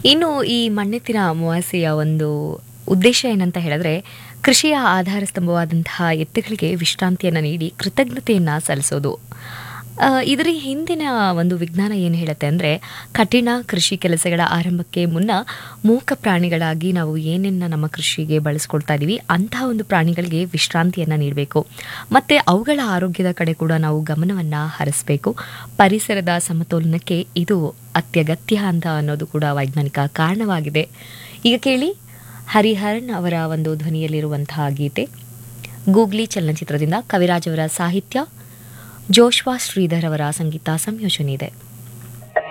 ಇನ್ನು ಈ ಮಣ್ಣೆತ್ತಿನ ಅಮಾವಾಸ್ಯೆಯ ಒಂದು ಉದ್ದೇಶ ಏನಂತ ಹೇಳಿದ್ರೆ ಕೃಷಿಯ ಆಧಾರ ಸ್ತಂಭವಾದಂತಹ ಎತ್ತುಗಳಿಗೆ ವಿಶ್ರಾಂತಿಯನ್ನು ನೀಡಿ ಕೃತಜ್ಞತೆಯನ್ನು ಸಲ್ಲಿಸೋದು ಆ, ಇದರ ಹಿಂದಿನ ಒಂದು ವಿಜ್ಞಾನ ಏನು ಹೇಳುತ್ತೆ ಅಂದರೆ ಕಠಿಣ ಕೃಷಿ ಕೆಲಸಗಳ ಆರಂಭಕ್ಕೆ ಮುನ್ನ ಮೂಕ ಪ್ರಾಣಿಗಳಾಗಿ ನಾವು ಏನೇನ ನಮ್ಮ ಕೃಷಿಗೆ ಬಳಸ್ಕೊಳ್ತಾ ಇದ್ದೀವಿ ಅಂತಹ ಒಂದು ಪ್ರಾಣಿಗಳಿಗೆ ವಿಶ್ರಾಂತಿಯನ್ನು ನೀಡಬೇಕು ಮತ್ತು ಅವುಗಳ ಆರೋಗ್ಯದ ಕಡೆ ಕೂಡ ನಾವು ಗಮನವನ್ನು ಹರಿಸಬೇಕು ಪರಿಸರದ ಸಮತೋಲನಕ್ಕೆ ಇದು ಅತ್ಯಗತ್ಯ ಅಂತ ಅನ್ನೋದು ಕೂಡ ವೈಜ್ಞಾನಿಕ ಕಾರಣವಾಗಿದೆ ಈಗ ಕೇಳಿ ಹರಿಹರನ್ ಅವರ ಒಂದು ಧ್ವನಿಯಲ್ಲಿರುವಂತಹ ಗೀತೆ ಗೂಗ್ಲಿ ಚಲನಚಿತ್ರದಿಂದ ಕವಿರಾಜ್ ಅವರ ಸಾಹಿತ್ಯ ಜೋಶ್ವಾ ಶ್ರೀಧರ್ ಅವರ ಸಂಗೀತ ಸಂಯೋಜನೆ ಇದೆ